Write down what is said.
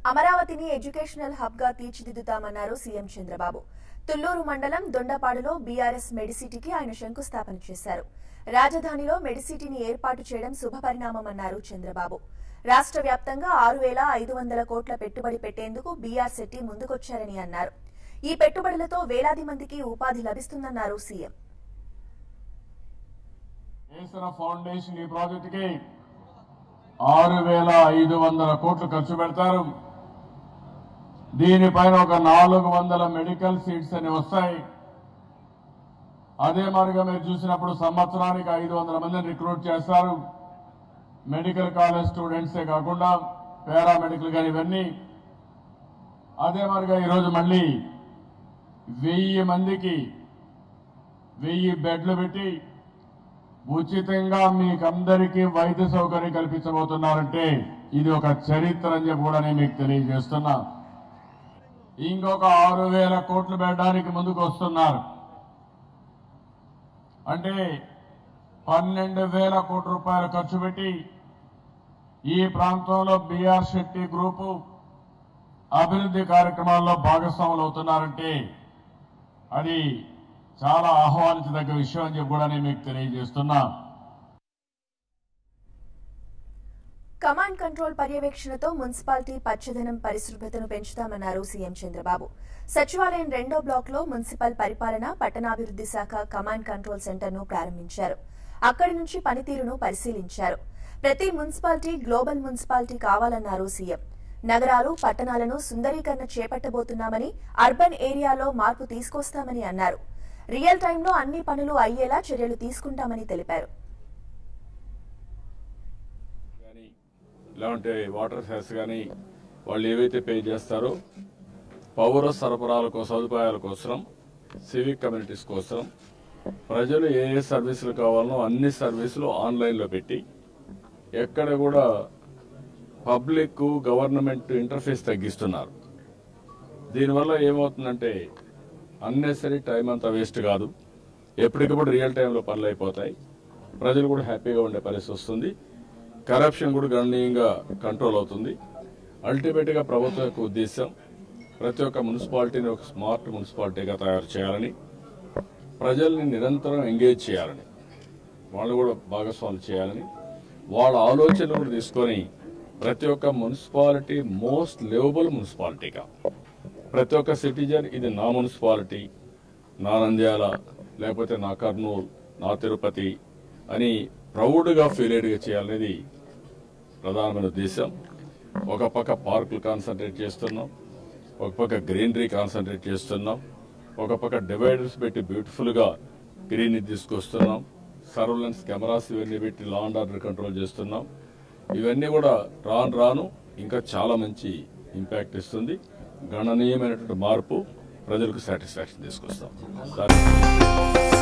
అమరావతిని educational hub గా తీర్చిదిద్దుతామన్నారు CM Chandrababu Tulluru మండలం దొండపాడులో బీఆర్ఎస్ మెడిసిటీకి ఆయన శంకుస్థాపన చేశారు రాజధానిలో మెడిసిటీని ఏర్పాటు చేయడం శుభపరిణామమన్నారు చంద్రబాబు రాష్ట్ర వ్యాప్తంగా ఆరు వేల ఐదు వందల కోట్ల పెట్టుబడి పెట్టేందుకు బీఆర్ శెట్టి ముందుకొచ్చారని అన్నారు ఈ పెట్టుబడులతో వేలాది మందికి ఉపాధి లభిస్తుందన్నారు సీఎం వేసిన ఫౌండేషన్ ఈ ప్రాజెక్టుకి ఆరు వేల ఐదు వందల కోట్లు ఖర్చు పెడతారు దీనిపైన ఒక నాలుగు వందల మెడికల్ సీట్స్ అని వస్తాయి అదే మాదిరిగా మీరు చూసినప్పుడు సంవత్సరానికి ఐదు వందల మందిని రిక్రూట్ చేస్తారు మెడికల్ కాలేజ్ స్టూడెంట్సే కాకుండా పారామెడికల్ కానీ ఇవన్నీ అదే మాదిరిగా ఈరోజు మళ్ళీ వెయ్యి మందికి వెయ్యి బెడ్లు పెట్టి ఉచితంగా మీకందరికీ వైద్య సౌకర్యం కల్పించబోతున్నారంటే ఇది ఒక చరిత్ర అని చెప్పి కూడా నేను మీకు తెలియజేస్తున్నా ఇంకొక ఆరు వేల కోట్లు పెట్టడానికి ముందుకు వస్తున్నారు అంటే పన్నెండు వేల కోట్ల రూపాయలు ఖర్చు పెట్టి ఈ ప్రాంతంలో బీఆర్ శెట్టి గ్రూపు అభివృద్ధి కార్యక్రమాల్లో భాగస్వాములు అవుతున్నారంటే అది చాలా ఆహ్వానించదగ్గ విషయం అని చెప్పి కూడా నేను మీకు తెలియజేస్తున్నా కమాండ్ కంట్రోల్ పర్యవేక్షణతో మున్సిపాలిటీ పచ్చదనం పరిశుభ్రతను పెంచుతామన్నారు సీఎం చంద్రబాబు సచివాలయం రెండో బ్లాక్ లో మున్సిపల్ పరిపాలన పట్టణాభివృద్ధి శాఖ కమాండ్ కంట్రోల్ సెంటర్ ను ప్రారంభించారు అక్కడి నుంచి పనితీరును పరిశీలించారు ప్రతి మున్సిపాలిటీ గ్లోబల్ మున్సిపాలిటీ కావాలన్నారు సీఎం నగరాలు పట్టణాలను సుందరీకరణ చేపట్టబోతున్నామని అర్బన్ ఏరియాలో మార్పు తీసుకొస్తామని అన్నారు రియల్ టైంలో అన్ని పనులు అయ్యేలా చర్యలు తీసుకుంటామని తెలిపారు కానీ ఇలాంటి వాటర్ సెస్ కానీ వాళ్ళు ఏవైతే పే చేస్తారో పౌర సరఫరాల కోసం సదుపాయాల కోసం సివిక్ కమ్యూనిటీస్ కోసం ప్రజలు ఏ ఏ సర్వీసులు కావాలనో అన్ని సర్వీసులు ఆన్లైన్లో పెట్టి ఎక్కడ కూడా పబ్లిక్ గవర్నమెంట్ ఇంటర్ఫేస్ తగ్గిస్తున్నారు దీనివల్ల ఏమవుతుందంటే అన్నెసరీ టైం అంతా వేస్ట్ కాదు ఎప్పటికప్పుడు రియల్ టైంలో పనులు అయిపోతాయి ప్రజలు కూడా హ్యాపీగా ఉండే పరిస్థితి వస్తుంది కరప్షన్ కూడా గణనీయంగా కంట్రోల్ అవుతుంది అల్టిమేట్ గా ప్రభుత్వం యొక్క ఉద్దేశం ప్రతి ఒక్క మున్సిపాలిటీని ఒక స్మార్ట్ మున్సిపాలిటీగా తయారు చేయాలని ప్రజల్ని నిరంతరం ఎంగేజ్ చేయాలని వాళ్ళు కూడా భాగస్వాములు చేయాలని వాళ్ళ ఆలోచనలు కూడా తీసుకొని ప్రతి ఒక్క మున్సిపాలిటీ మోస్ట్ లివబుల్ మున్సిపాలిటీగా ప్రతి ఒక్క సిటిజన్ ఇది నా మున్సిపాలిటీ నా నంద్యాల లేకపోతే నా కర్నూలు నా తిరుపతి అని ప్రౌడ్గా ఫీలేడ్గా చేయాలనేది ప్రధానమైన ఉద్దేశం ఒక పక్క పార్కులు కాన్సన్ట్రేట్ చేస్తున్నాం ఒక పక్క గ్రీనరీ కాన్సన్ట్రేట్ చేస్తున్నాం ఒక పక్క డివైడర్స్ పెట్టి బ్యూటిఫుల్గా గ్రీన్ తీసుకొస్తున్నాం సర్వలెన్స్ కెమెరాస్ ఇవన్నీ పెట్టి లా అండ్ ఆర్డర్ కంట్రోల్ చేస్తున్నాం ఇవన్నీ కూడా రాను రాను ఇంకా చాలా మంచి ఇంపాక్ట్ ఇస్తుంది గణనీయమైనటువంటి మార్పు ప్రజలకు సాటిస్ఫాక్షన్ తీసుకొస్తాం దాని